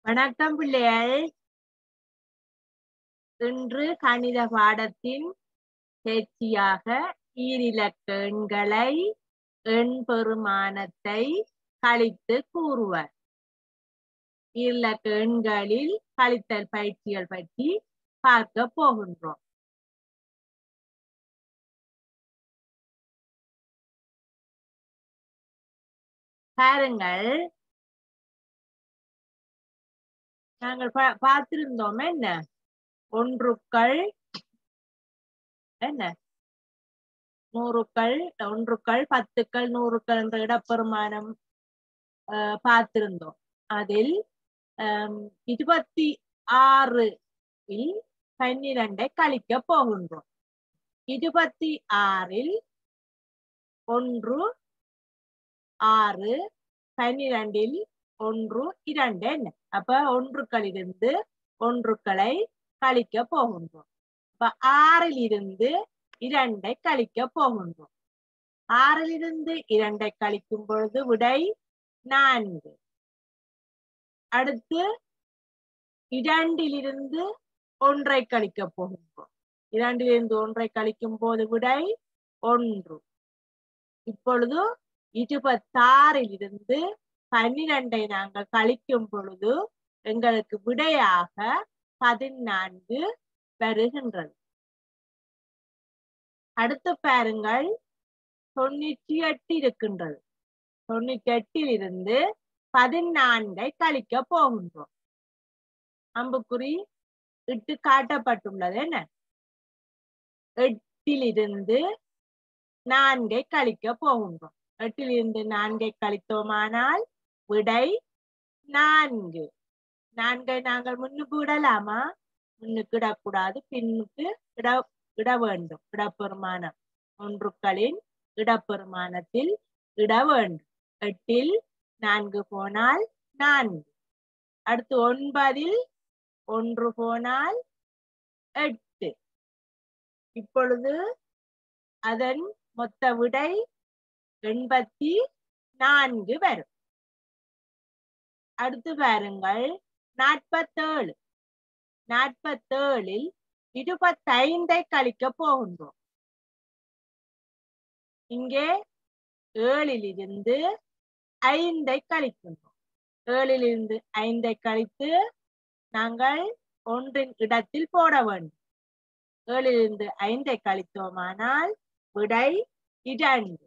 வணக்கம் பிள்ளைகள் இன்று கணித பாடத்தின் தேர்ச்சியாக ஈரிலக்க எண்களை எண் பெருமானத்தை கழித்து கூறுவர் ஈரிலக்க எண்களில் கழித்தல் பயிற்சிகள் பற்றி பார்க்க போகின்றோம் பாருங்கள் நாங்கள் பா- பார்த்திருந்தோம் என்ன ஒன்றுக்கள் என்ன நூறுக்கள் ஒன்றுக்கள் பத்துக்கள் நூறுக்கள் என்ற இடப்பெருமானம் அஹ், பார்த்திருந்தோம் அதில் ஆம், இருபத்தி ஆறு பன்னிரண்டை கழிக்க போகின்றோம் இருபத்தி ஆறில் ஒன்று ஆறு பன்னிரண்டில் ஒன்று இரண்டு என்ன அப்ப ஒன்றுக்களிலிருந்து ஒன்றுக்களை கழிக்க போகின்றோம் அப்ப ஆறில் இருந்து இரண்டை கழிக்க போகின்றோம் ஆறிலிருந்து இரண்டை கழிக்கும் பொழுது விடை நான்கு அடுத்து இரண்டிலிருந்து ஒன்றை கழிக்க போகின்றோம் இரண்டிலிருந்து ஒன்றை கழிக்கும் போது விடை ஒன்று இப்பொழுது இருபத்தாறில் இருந்து பன்னிரண்டை நாங்கள் கழிக்கும் பொழுது எங்களுக்கு விடையாக பதினான்கு வருகின்றது அடுத்து பாருங்கள் தொண்ணூற்றி எட்டு இருக்கின்றது தொண்ணூற்றி எட்டில் இருந்து பதினான்கை கழிக்க போகின்றோம் அம்புக்குறி இட்டு காட்டப்பட்டுள்ளது என்ன எட்டிலிருந்து நான்கை கழிக்க போகின்றோம் எட்டிலிருந்து நான்கை கழித்தோமானால் விடை நான்கு நான்கை நாங்கள் முன்னுக்கு விடலாமா முன்னுக்கு இடக்கூடாது பின்னுக்கு இட இட வேண்டும் இடப்பெருமானம் ஒன்றுக்களின் இடப்பெருமானத்தில் இட வேண்டும் எட்டில் நான்கு போனால் நான்கு அடுத்து ஒன்பதில் ஒன்று போனால் எட்டு இப்பொழுது அதன் மொத்த விடை எண்பத்தி நான்கு வரும் அடுத்து பாருங்கள் நாற்பத்தேழு நாற்பத்தேழில் இருபத்தைந்தை கழிக்க போகின்றோம் இங்கே ஏழில் இருந்து ஐந்தை கழிக்கின்றோம் ஏழில் இருந்து ஐந்தை கழித்து நாங்கள் ஒன்றின் இடத்தில் போட வேண்டும் ஏழிலிருந்து ஐந்தை கழித்தோமானால் விடை இரண்டு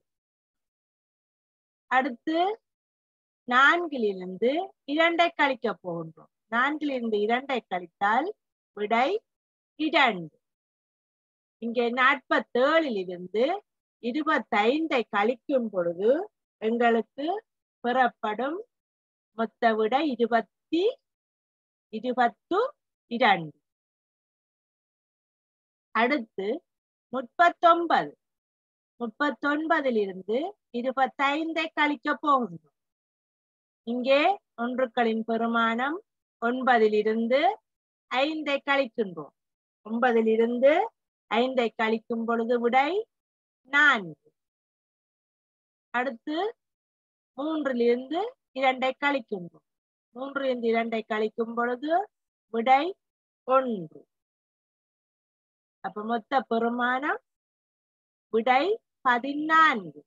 அடுத்து நான்கிலிருந்து இரண்டை கழிக்க போகின்றோம் நான்கிலிருந்து இரண்டை கழித்தால் விடை இரண்டு இங்கே நாற்பத்தேழில் இருந்து இருபத்தைந்தை கழிக்கும் பொழுது எங்களுக்கு பெறப்படும் மொத்த விட இருபத்தி இருபத்து இரண்டு அடுத்து முப்பத்தொன்பது முப்பத்தொன்பதில் இருந்து இருபத்தைந்தை கழிக்க போகின்றோம் இங்கே ஒன்றுக்களின் பெருமானம் ஒன்பதில் இருந்து ஐந்தை கழிக்கின்றோம் ஒன்பதில் இருந்து ஐந்தை கழிக்கும் பொழுது விடை நான்கு அடுத்து மூன்றிலிருந்து இரண்டை கழிக்கின்றோம் மூன்றிலிருந்து இரண்டை கழிக்கும் பொழுது விடை ஒன்று அப்ப மொத்த பெருமானம் விடை பதினான்கு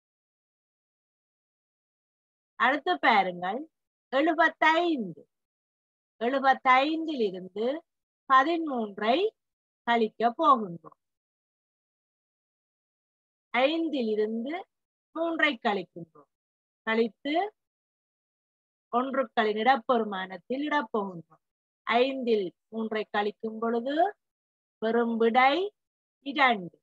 அடுத்து பாருங்கள் எழுபத்தைந்து எழுபத்தைந்தில் இருந்து பதிமூன்றை கழிக்க போகின்றோம் ஐந்தில் இருந்து மூன்றை கழிக்கின்றோம் கழித்து ஒன்றுக்களின் இடப்பெருமானத்தில் இடப்போகின்றோம் ஐந்தில் மூன்றை கழிக்கும் பொழுது பெரும் விடை இரண்டு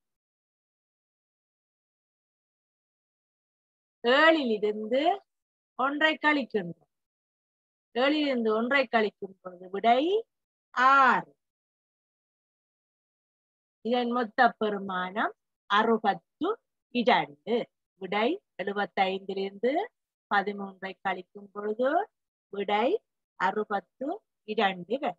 ஏழில் இருந்து ஒன்றை கழிக்கின்றோம் ஏழிலிருந்து ஒன்றை கழிக்கும் பொழுது விடை ஆறு இதன் மொத்த பெருமானம் அறுபத்து இரண்டு விடை எழுபத்தைந்திலிருந்து பதிமூன்றை கழிக்கும் பொழுது விடை அறுபத்து இரண்டு வரும்.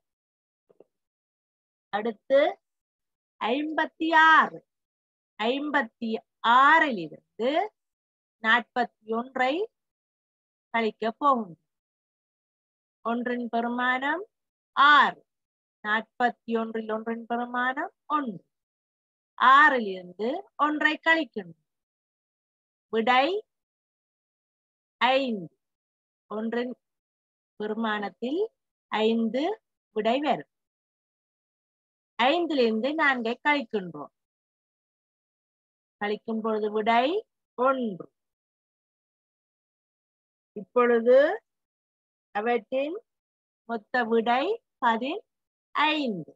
அடுத்து ஐம்பத்தி ஆறு ஐம்பத்தி ஆறிலிருந்து நாற்பத்தி ஒன்றை கழிக்க போகும் ஒன்றின் பெருமானம் ஆறு நாற்பத்தி ஒன்றில் ஒன்றின் பெருமானம் ஒன்று ஆறில் இருந்து ஒன்றை கழிக்கணும் விடை ஐந்து ஒன்றின் பெருமானத்தில் ஐந்து விடை வரும் ஐந்திலிருந்து நான்கை கழிக்கின்றோம் கழிக்கும் பொழுது விடை ஒன்று இப்பொழுது அவற்றின் மொத்த விடை பதினைந்து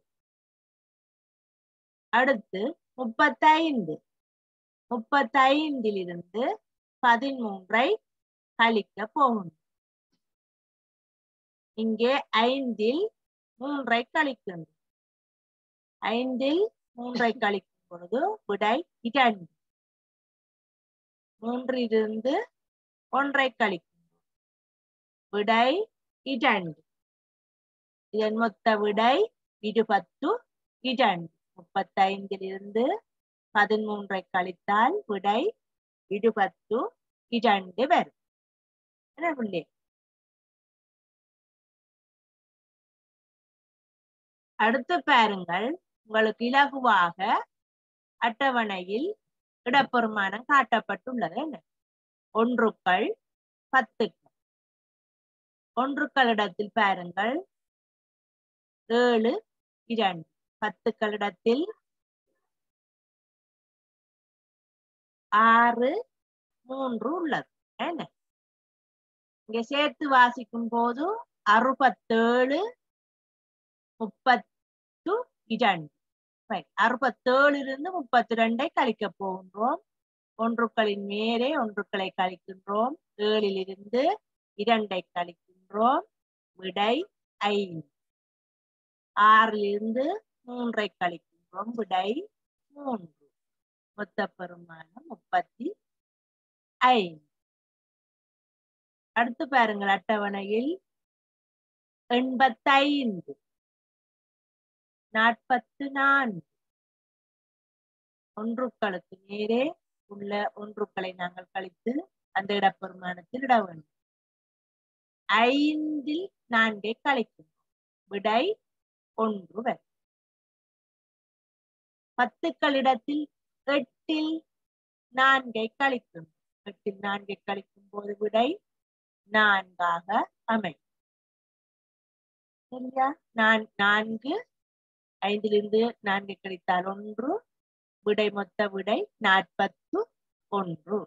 அடுத்து முப்பத்தைந்து முப்பத்தைந்திலிருந்து பதிமூன்றை கழிக்க போகும் இங்கே ஐந்தில் மூன்றை கழிக்கின்றோம் ஐந்தில் மூன்றை கழிக்கும் பொழுது விடை இரண்டு மூன்றிலிருந்து ஒன்றை கழிக்கின்றோம் விடை இரண்டு இதன் மொத்த விடை இருபத்து இரண்டு முப்பத்தைந்திலிருந்து பதிமூன்றை கழித்தால் விடை இருபத்து இரண்டு வரும் என்ன பிள்ளை அடுத்து பாருங்கள் உங்களுக்கு இலகுவாக அட்டவணையில் இடப்பெருமானம் காட்டப்பட்டுள்ளது என்ன ஒன்றுக்கள் பத்துக்கள் ஒன்றுக்கள் இடத்தில் பாருங்கள் ஏழு இரண்டு பத்துக்கள் இடத்தில் ஆறு மூன்று உள்ளது என்ன இங்க சேர்த்து வாசிக்கும் போது அறுபத்தேழு முப்பத்து இரண்டு அறுபத்தேழிலிருந்து முப்பத்தி ரெண்டை கழிக்க போகின்றோம் ஒன்றுக்களின் மேலே ஒன்றுக்களை கழிக்கின்றோம் ஏழிலிருந்து இரண்டை கழிக்கின்றோம் விடை ஐந்து ஆறிலிருந்து மூன்றை கழிக்கின்றோம் விடை மூன்று மொத்த பெருமானம் முப்பத்தி ஐந்து அடுத்து பாருங்கள் அட்டவணையில் எண்பத்தைந்து நாற்பத்து நான்கு ஒன்றுக்களுக்கு நேரே உள்ள ஒன்றுக்களை நாங்கள் கழித்து அந்த இடப்பெருமானத்தில் இட வேண்டும் ஐந்தில் நான்கை கழிக்கும் விடை ஒன்று வரை பத்துக்களிடத்தில் எட்டில் நான்கை கழிக்கும் எட்டில் நான்கை கழிக்கும் போது விடை நான்காக அமை சரியா நான் நான்கு ஐந்திலிருந்து நான்கு கழித்தால் ஒன்று விடை மொத்த விடை நாற்பத்து ஒன்று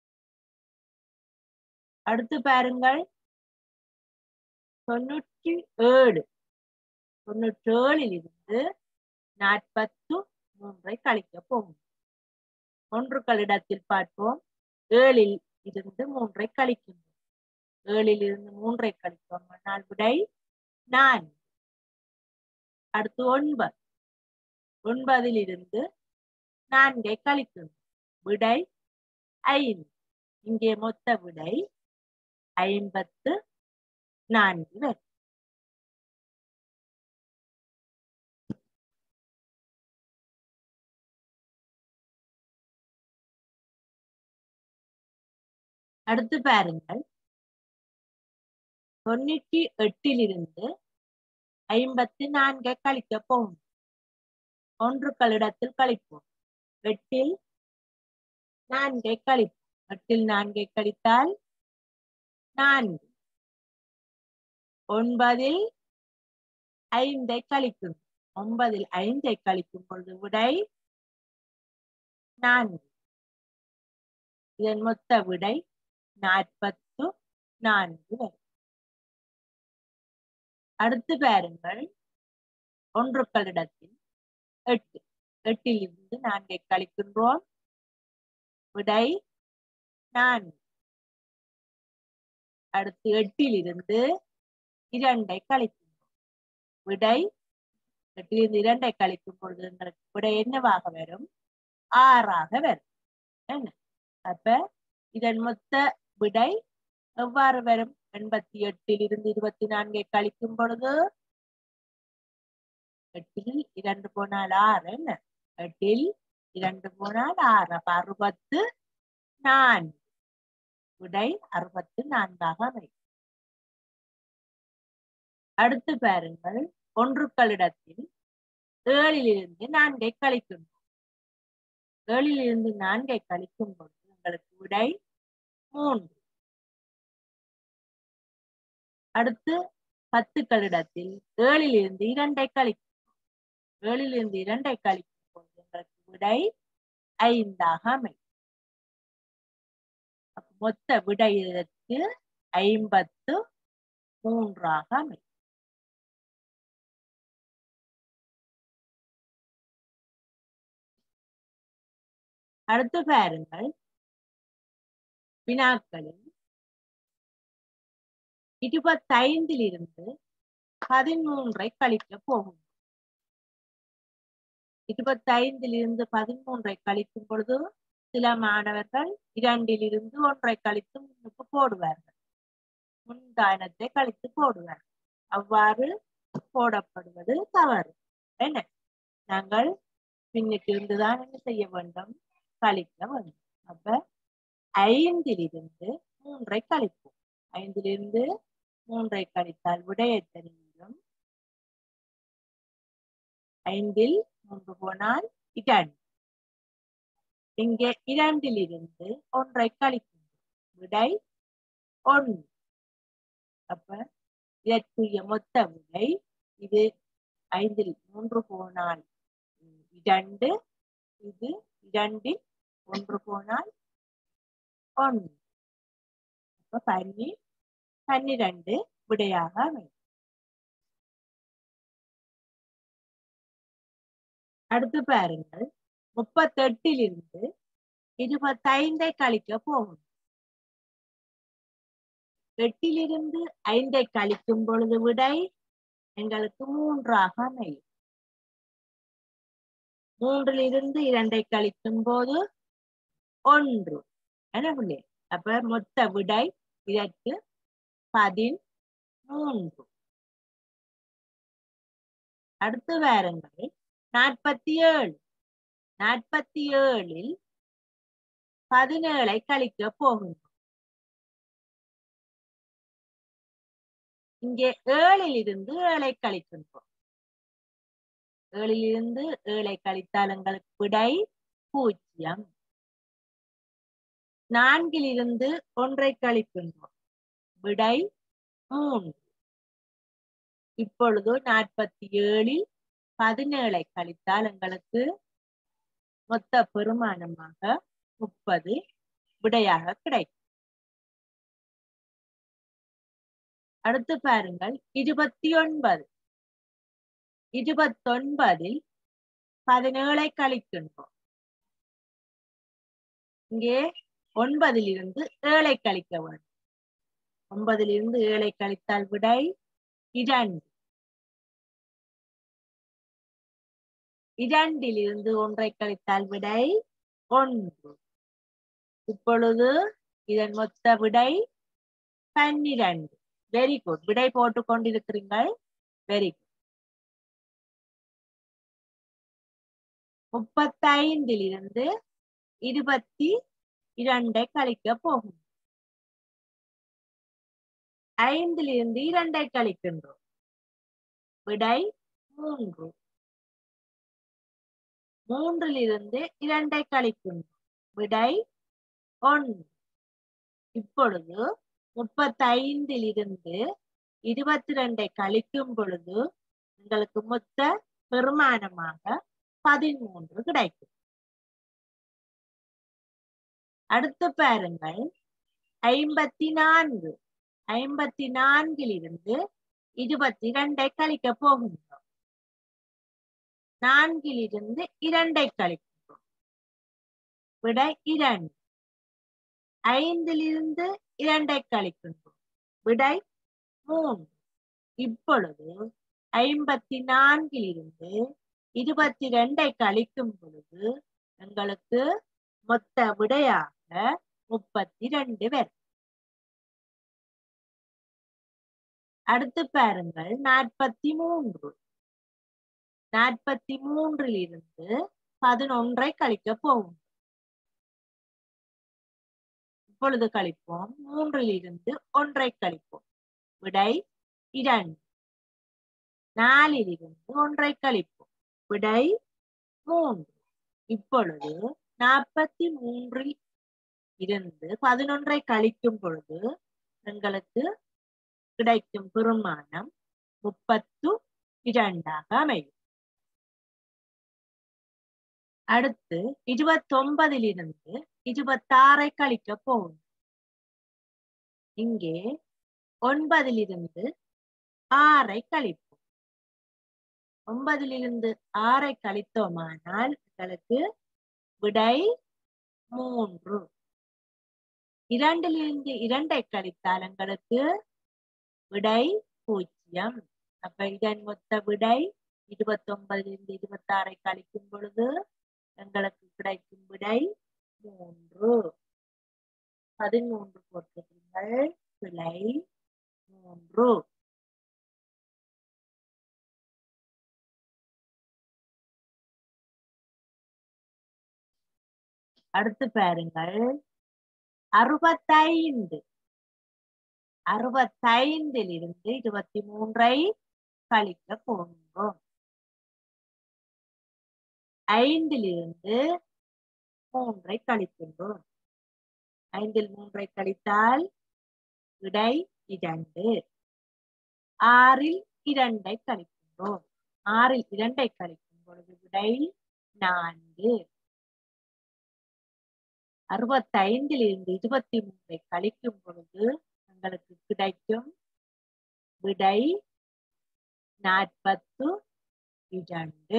அடுத்து பாருங்கள் தொண்ணூற்றி ஏழு தொண்ணூற்றி ஏழில் இருந்து நாற்பத்து மூன்றை கழிக்க போகும் ஒன்றுக்களிடத்தில் பார்ப்போம் ஏழில் இருந்து மூன்றை கழிக்கின்றோம் ஏழில் இருந்து மூன்றை கழிப்போம் ஆனால் விடை நான்கு அடுத்து ஒன்பது ஒன்பதில் இருந்து நான்கை கழிக்கின்றோம் விடை ஐந்து இங்கே மொத்த விடை ஐம்பத்து நான்கு வரும் அடுத்து பாருங்கள் தொண்ணூற்றி எட்டிலிருந்து ஐம்பத்தி நான்கை கழிக்க போகும் ஒன்றுக்களிடத்தில் கழிப்போம் எட்டில் நான்கை கழிப்போம் எட்டில் நான்கை கழித்தால் நான்கு ஒன்பதில் ஐந்தை கழிக்கும் ஒன்பதில் ஐந்தை கழிக்கும் பொழுது விடை நான்கு இதன் மொத்த விடை நாற்பத்து நான்கு வரும் அடுத்து பாருங்கள் ஒன்றுக்களிடத்தில் எட்டு எட்டில் இருந்து நான்கை கழிக்கின்றோம் விடை நான்கு அடுத்து எட்டில் இருந்து இரண்டை கழிக்கின்றோம் விடை எட்டிலிருந்து இரண்டை கழிக்கும் பொழுது எங்களுக்கு விடை என்னவாக வரும் ஆறாக வரும் என்ன அப்ப இதன் மொத்த விடை எவ்வாறு வரும் எண்பத்தி எட்டில் இருந்து இருபத்தி நான்கை கழிக்கும் பொழுது எட்டில் இரண்டு போனால் ஆறு என்ன எட்டில் இரண்டு போனால் ஆறு அப்ப அறுபத்து நான்கு விடை அறுபத்து நான்காக அமையும் அடுத்து பாருங்கள் ஒன்றுக்களிடத்தில் ஏழிலிருந்து நான்கை கழிக்கின்றோம் ஏழிலிருந்து நான்கை கழிக்கும் பொழுது உங்களுக்கு விடை மூன்று அடுத்து பத்துக்களிடத்தில் ஏழிலிருந்து இரண்டை கழிக்கும் ஏழிலிருந்து இரண்டை கழிக்கும் பொழுது உங்களுக்கு விடை ஐந்தாக அமையும் அப்ப மொத்த விடை இதற்கு ஐம்பத்து மூன்றாக அமையும் அடுத்து பாருங்கள் வினாக்களில் இருபத்தைந்திலிருந்து பதிமூன்றை கழிக்க போகும் இருபத்தைந்திலிருந்து பதிமூன்றை கழிக்கும் பொழுது சில மாணவர்கள் இரண்டிலிருந்து ஒன்றை கழித்து முன்னுக்கு போடுவார்கள் முன்தானத்தை கழித்து போடுவார்கள் அவ்வாறு போடப்படுவது தவறு என்ன நாங்கள் பின்னுக்கு இருந்துதான் என்ன செய்ய வேண்டும் கழிக்க வேண்டும் அப்ப ஐந்திலிருந்து மூன்றை கழிப்போம் ஐந்திலிருந்து மூன்றை கழித்தால் விடையை தெரியும் ஐந்தில் மூன்று போனால் இரண்டு இங்கே இரண்டிலிருந்து ஒன்றை கழிக்கும் விடை ஒன்று அப்ப இதற்குரிய மொத்த விடை இது ஐந்தில் மூன்று போனால் இரண்டு இது இரண்டில் ஒன்று போனால் ஒன்று அப்ப பன்னி பன்னிரண்டு விடையாக அமையும் அடுத்து பாருங்கள் முப்பத்தெட்டிலிருந்து இருபத்தைந்தை கழிக்க போகும் எட்டிலிருந்து ஐந்தை கழிக்கும் பொழுது விடை எங்களுக்கு மூன்றாக அமையும் மூன்றிலிருந்து இரண்டை கழிக்கும் போது ஒன்று என்ன பிள்ளை அப்ப மொத்த விடை இதற்கு பதிமூன்று அடுத்து வாருங்கள் நாற்பத்தி ஏழு நாற்பத்தி ஏழில் பதினேழை கழிக்க போகின்றோம் இங்கே ஏழில் இருந்து ஏழை கழிக்கின்றோம் ஏழிலிருந்து ஏழை கழித்தால் எங்களுக்கு விடை பூஜ்ஜியம் நான்கிலிருந்து ஒன்றை கழிக்கின்றோம் விடை மூன்று இப்பொழுது நாற்பத்தி ஏழில் பதினேழை கழித்தால் எங்களுக்கு மொத்த பெருமானமாக முப்பது விடையாக கிடைக்கும் அடுத்து பாருங்கள் இருபத்தி ஒன்பது இருபத்தொன்பதில் பதினேழை கழிக்கின்றோம் இங்கே ஒன்பதில் இருந்து ஏழை கழிக்க வேண்டும் ஒன்பதில் இருந்து ஏழை கழித்தால் விடை இரண்டு இரண்டில் இருந்து ஒன்றை கழித்தால் விடை ஒன்று இப்பொழுது இதன் மொத்த விடை பன்னிரண்டு வெரி குட் விடை போட்டுக் கொண்டிருக்கிறீர்கள் வெரி குட் முப்பத்தைந்தில் இருந்து இருபத்தி இரண்டை கழிக்க போகும் ஐந்தில் இருந்து இரண்டை கழிக்கின்றோம் விடை மூன்று மூன்றிலிருந்து இரண்டை கழிக்கின்றோம் விடை ஒன்று இப்பொழுது முப்பத்தைந்தில் இருந்து இருபத்தி ரெண்டை கழிக்கும் பொழுது உங்களுக்கு மொத்த பெருமானமாக பதிமூன்று கிடைக்கும் அடுத்து பாருங்கள் ஐம்பத்தி நான்கு ஐம்பத்தி நான்கில் இருந்து இருபத்தி இரண்டை கழிக்க போகின்றோம் நான்கில் இருந்து இரண்டை கழிக்கின்றோம் விடை இரண்டு ஐந்திலிருந்து இரண்டை கழிக்கின்றோம் விடை மூன்று இப்பொழுது ஐம்பத்தி நான்கில் இருந்து இருபத்தி ரெண்டை கழிக்கும் பொழுது எங்களுக்கு மொத்த விடையாக முப்பத்தி ரெண்டு பேர் அடுத்து பாருங்கள் நாற்பத்தி மூன்று நாற்பத்தி மூன்றில் இருந்து பதினொன்றை கழிக்க போகும் இப்பொழுது கழிப்போம் மூன்றில் இருந்து ஒன்றை கழிப்போம் விடை இரண்டு நாலில் இருந்து ஒன்றை கழிப்போம் விடை மூன்று இப்பொழுது நாற்பத்தி மூன்றில் இருந்து பதினொன்றை கழிக்கும் பொழுது எங்களுக்கு கிடைக்கும் பெருமானம் முப்பத்து இரண்டாக அமையும் அடுத்து இருபத்தொன்பதில் இருந்து இருபத்தாறை கழிக்க போகும் இங்கே ஒன்பதில் இருந்து ஆறை கழிப்போம் ஒன்பதிலிருந்து ஆறை கழித்தோமானால் எங்களுக்கு விடை மூன்று இரண்டிலிருந்து இரண்டை கழித்தால் எங்களுக்கு விடை பூஜ்ஜியம் அப்ப இதன் மொத்த விடை இருபத்தி ஒன்பதிலிருந்து இருபத்தி ஆறை கழிக்கும் பொழுது எங்களுக்கு கிடைக்கும் விடை மூன்று பதிமூன்று போட்டிருக்கீங்கள் விலை மூன்று அடுத்து பாருங்கள் அறுபத்தைந்து அறுபத்தைந்தில் இருந்து இருபத்தி மூன்றை கழிக்க போகின்றோம் ஐந்தில் இருந்து மூன்றை கழிக்கின்றோம் ஐந்தில் மூன்றை கழித்தால் விடை இரண்டு ஆறில் இரண்டை கழிக்கின்றோம் ஆறில் இரண்டை கழிக்கும் பொழுது விடை நான்கு அறுபத்தைந்தில் இருந்து இருபத்தி மூன்றை கழிக்கும் பொழுது உங்களுக்கு கிடைக்கும் விடை நாற்பத்து இரண்டு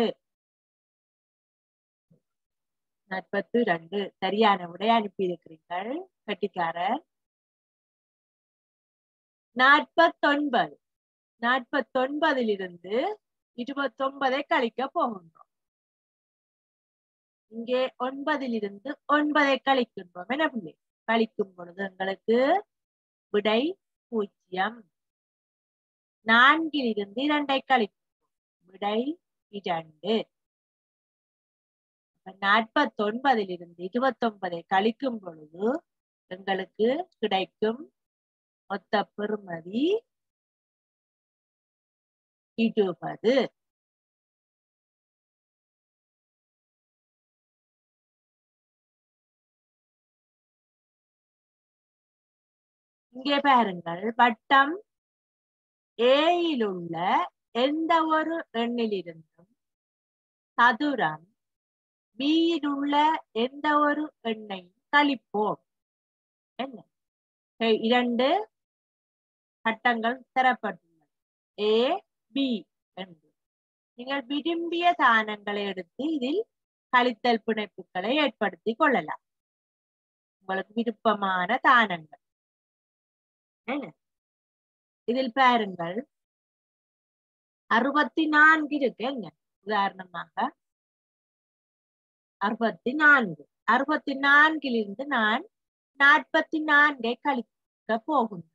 நாற்பத்து இரண்டு சரியான விடை அனுப்பி இருக்கிறீர்கள் கட்டிக்காரர் நாற்பத்தொன்பது நாற்பத்தொன்பதில் இருந்து இருபத்தொன்பதை கழிக்க போகின்றோம் இங்கே ஒன்பதில் இருந்து ஒன்பதை கழிக்கின்றோம் என்ன பிள்ளை கழிக்கும் பொழுது எங்களுக்கு விடை பூஜ்ஜியம் நான்கில் இருந்து இரண்டை கழிக்கின்றோம் விடை இரண்டு நாற்பத்தி ஒன்பதில் இருந்து இருபத்தி ஒன்பதை கழிக்கும் பொழுது எங்களுக்கு கிடைக்கும் மொத்த பெறுமதி இருபது இங்கே பாருங்கள் வட்டம் ஏயில் உள்ள எந்த ஒரு எண்ணிலிருந்தும் சதுரம் பியில் உள்ள எந்த ஒரு எண்ணையும் கழிப்போம் என்ன ஏ- இரண்டு சட்டங்கள் தரப்பட்டுள்ளன ஏ பி என்று நீங்கள் விரும்பிய தானங்களை எடுத்து இதில் கழித்தல் பிணைப்புகளை ஏற்படுத்தி கொள்ளலாம் உங்களுக்கு விருப்பமான தானங்கள் என்ன இதில் பாருங்கள் அறுபத்தி நான்கு இருக்கு என்ன உதாரணமாக அறுபத்தி நான்கு அறுபத்தி நான்கிலிருந்து நான் நாற்பத்தி நான்கை கழிக்க போகின்றேன்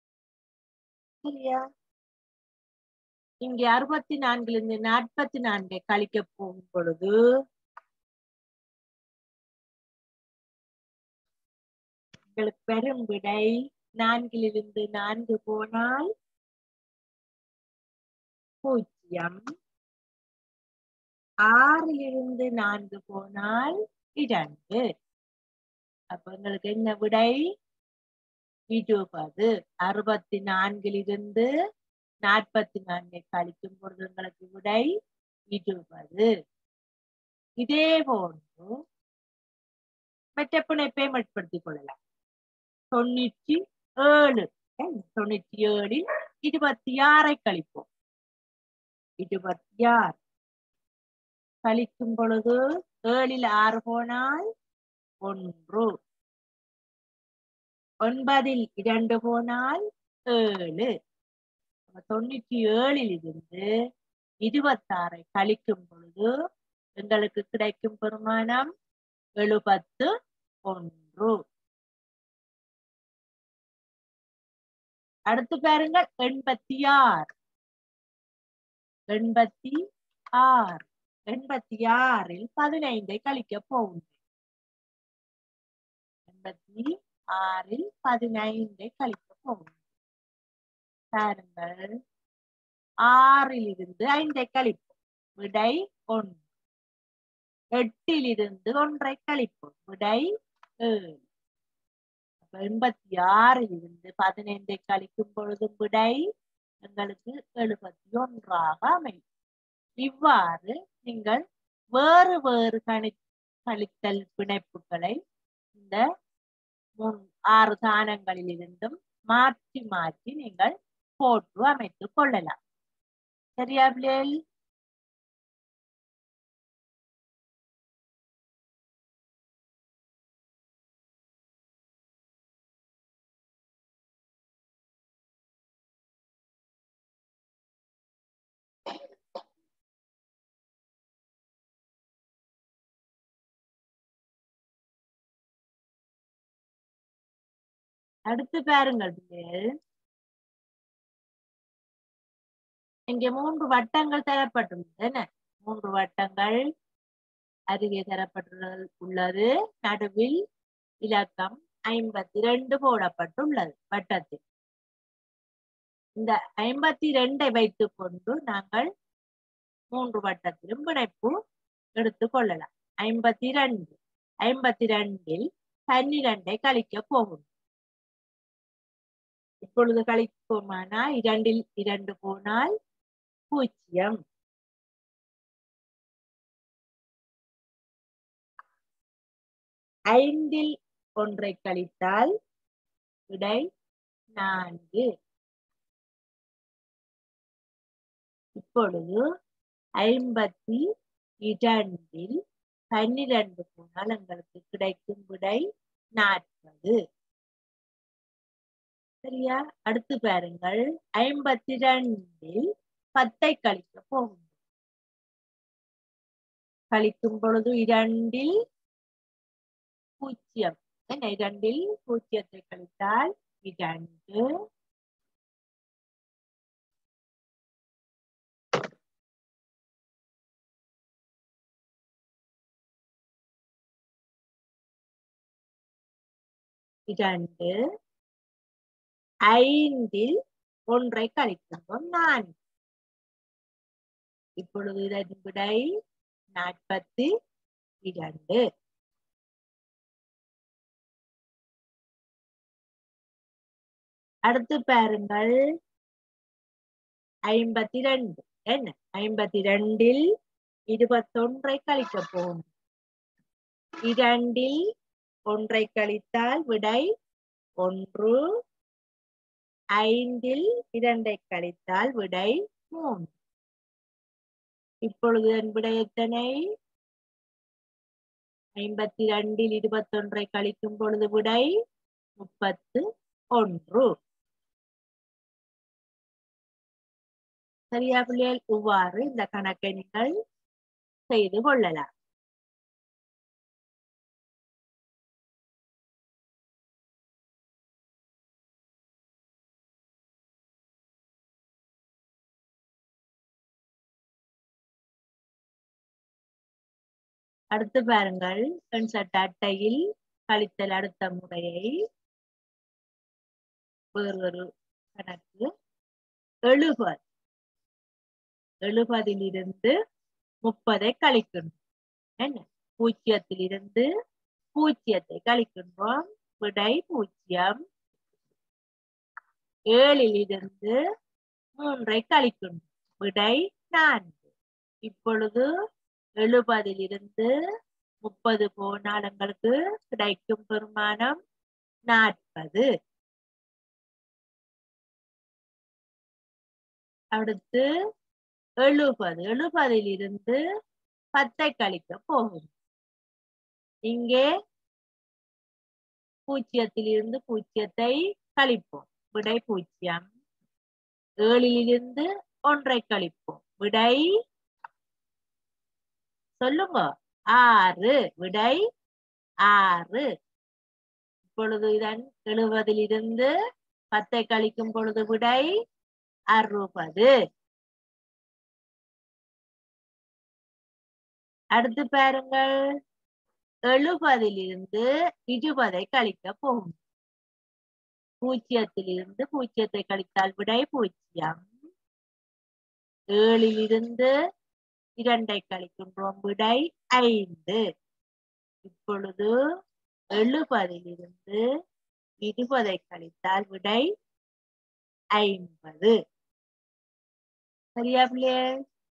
சரியா இங்கே அறுபத்தி நான்கிலிருந்து நாற்பத்தி நான்கை கழிக்க போகும் பொழுது உங்களுக்கு பெரும் விடை நான்கிலிருந்து நான்கு போனால் பூஜ்ஜியம் ஆறிலிருந்து நான்கு போனால் இரண்டு அப்ப உங்களுக்கு என்ன விடை இருபது அறுபத்தி நான்கிலிருந்து நாற்பத்தி நான்கை கழிக்கும் பொழுது உங்களுக்கு விடை இருபது இதே போன்று மற்ற பிணைப்பை ஏற்படுத்திக் கொள்ளலாம் தொண்ணூற்றி ஏழு என்ன? தொண்ணூற்றி ஏழில் இருபத்தி ஆறை கழிப்போம் இருபத்தி ஆறு கழிக்கும் பொழுது ஏழில் ஆறு போனால் ஒன்று ஒன்பதில் இரண்டு போனால் ஏழு அப்ப தொண்ணூற்றி ஏழில் இருந்து இருபத்தாறை கழிக்கும் பொழுது எங்களுக்கு கிடைக்கும் பெருமானம் எழுபத்து ஒன்று அடுத்து பாருங்கள் எண்பத்தி ஆறு எண்பத்தி ஆறு எண்பத்தி ஆறில் பதினைந்தை கழிக்க போகும் எண்பத்தி ஆறில் பதினைந்தை கழிக்க போகும் பாருங்கள் ஆறிலிருந்து ஐந்தை கழிப்போம் விடை ஒன்று எட்டிலிருந்து ஒன்றை கழிப்போம் விடை ஏழு அப்ப எண்பத்தி ஆறிலிருந்து பதினைந்தை கழிக்கும் பொழுது விடை எங்களுக்கு எழுபத்தி ஒன்றாக அமையும் இவ்வாறு நீங்கள் வேறு வேறு கணி கழித்தல் பிணைப்புகளை இந்த மூன் ஆறு தானங்களில் இருந்தும் மாற்றி மாற்றி நீங்கள் போட்டு அமைத்துக் கொள்ளலாம் சரியா பிள்ளைகள் அடுத்து பாருங்கள் பிள்ளைகள் இங்கே மூன்று வட்டங்கள் தரப்பட்டுள்ளது என்ன மூன்று வட்டங்கள் அருகே தரப்பட்டுள்ளது உள்ளது நடுவில் இலக்கம் ஐம்பத்தி ரெண்டு போடப்பட்டுள்ளது வட்டத்தில் இந்த ஐம்பத்தி ரெண்டை வைத்துக் கொண்டு நாங்கள் மூன்று வட்டத்திலும் பிணைப்பு எடுத்துக் கொள்ளலாம் ஐம்பத்தி ரெண்டு ஐம்பத்தி ரெண்டில் பன்னிரண்டை கழிக்க போகும் இப்பொழுது கழிப்போமானா இரண்டில் இரண்டு போனால் பூஜ்ஜியம் ஐந்தில் ஒன்றை கழித்தால் விடை நான்கு இப்பொழுது ஐம்பத்தி இரண்டில் பன்னிரண்டு போனால் எங்களுக்கு கிடைக்கும் விடை நாற்பது சரியா அடுத்து பாருங்கள் ஐம்பத்தி ரெண்டில் பத்தை கழிக்க போகும் கழிக்கும் பொழுது இரண்டில் பூஜ்ஜியம் என்ன இரண்டில் பூஜ்ஜியத்தை கழித்தால் இரண்டு இரண்டு ஐந்தில் ஒன்றை கழிக்கின்றோம் நான்கு இப்பொழுது இதன் விடை நாற்பத்தி இரண்டு அடுத்து பாருங்கள் ஐம்பத்தி ரெண்டு என்ன ஐம்பத்தி ரெண்டில் இருபத்தொன்றை கழிக்க போகும் இரண்டில் ஒன்றை கழித்தால் விடை ஒன்று ஐந்தில் இரண்டை கழித்தால் விடை மூன்று இப்பொழுது என் விடை எத்தனை ஐம்பத்தி ரெண்டில் இருபத்தொன்றை கழிக்கும் பொழுது விடை முப்பத்து ஒன்று சரியா பிள்ளைகள் இவ்வாறு இந்த கணக்கை நீங்கள் செய்து கொள்ளலாம் அடுத்து பாருங்கள் கன்சர்ட் அட்டையில் கழித்தல் அடுத்த முறையை வேறு ஒரு கணக்கு எழுபது எழுபதிலிருந்து முப்பதை கழிக்கணும் என்ன பூஜ்ஜியத்திலிருந்து பூஜ்ஜியத்தை கழிக்கின்றோம் விடை பூஜ்ஜியம் ஏழிலிருந்து மூன்றை கழிக்கணும் விடை நான்கு இப்பொழுது எழுபதிலிருந்து முப்பது போனால் எங்களுக்கு கிடைக்கும் பெருமானம் நாற்பது அடுத்து எழுபது எழுபதிலிருந்து பத்தை கழிக்க போகும் இங்கே பூஜ்ஜியத்திலிருந்து பூஜ்ஜியத்தை கழிப்போம் விடை பூஜ்ஜியம் ஏழிலிருந்து ஒன்றை கழிப்போம் விடை சொல்லுங்க ஆறு விடை ஆறு இப்பொழுது இதன் எழுபதிலிருந்து பத்தை கழிக்கும் பொழுது விடை அறுபது அடுத்து பாருங்கள் எழுபதிலிருந்து இருபதை கழிக்க போகும் பூஜ்ஜியத்திலிருந்து பூஜ்ஜியத்தை கழித்தால் விடை பூஜ்ஜியம் ஏழிலிருந்து இரண்டை கழிக்கின்றோம் விடை ஐந்து இப்பொழுது எழுபதிலிருந்து இருபதை கழித்தால் விடை ஐம்பது சரியா பிள்ளையே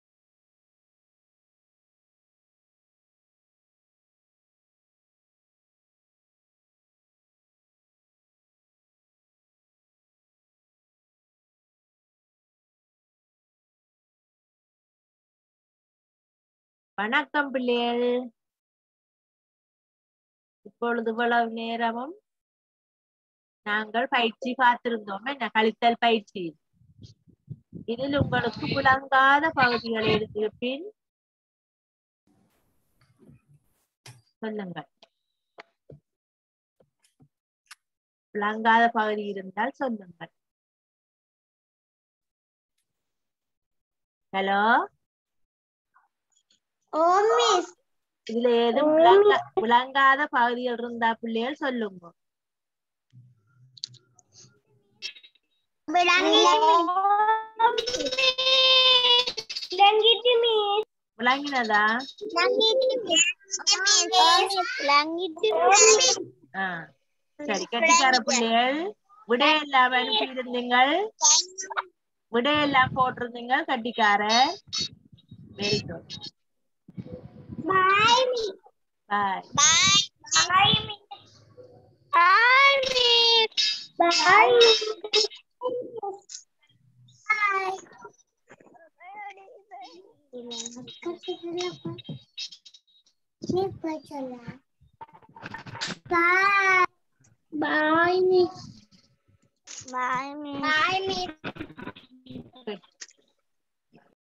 வணக்கம் பிள்ளைகள் இப்பொழுது இவ்வளவு நேரமும் நாங்கள் பயிற்சி பார்த்திருந்தோம் என்ன கழித்தல் பயிற்சி இதில் உங்களுக்கு விளங்காத பகுதிகள் இருக்கு பின் சொல்லுங்கள் விளங்காத பகுதி இருந்தால் சொல்லுங்கள் ஹலோ ஓ மிஸ் இதுல ஏதும் விளங்க விளங்காத பகுதிகள் இருந்தா பிள்ளைகள் சொல்லுங்க விளங்கிட்டு மிஸ் விளங்கினதா விளங்கிட்டு ஆ சரி கட்டிக்கார பிள்ளைகள் விடையெல்லாம் அனுப்பியிருந்தீங்கள் விடையெல்லாம் போட்டிருந்தீங்க கட்டிக்கார very good bye bye bye bye bye miss bye Bye, Miss. Bye, Miss. Bye, Miss.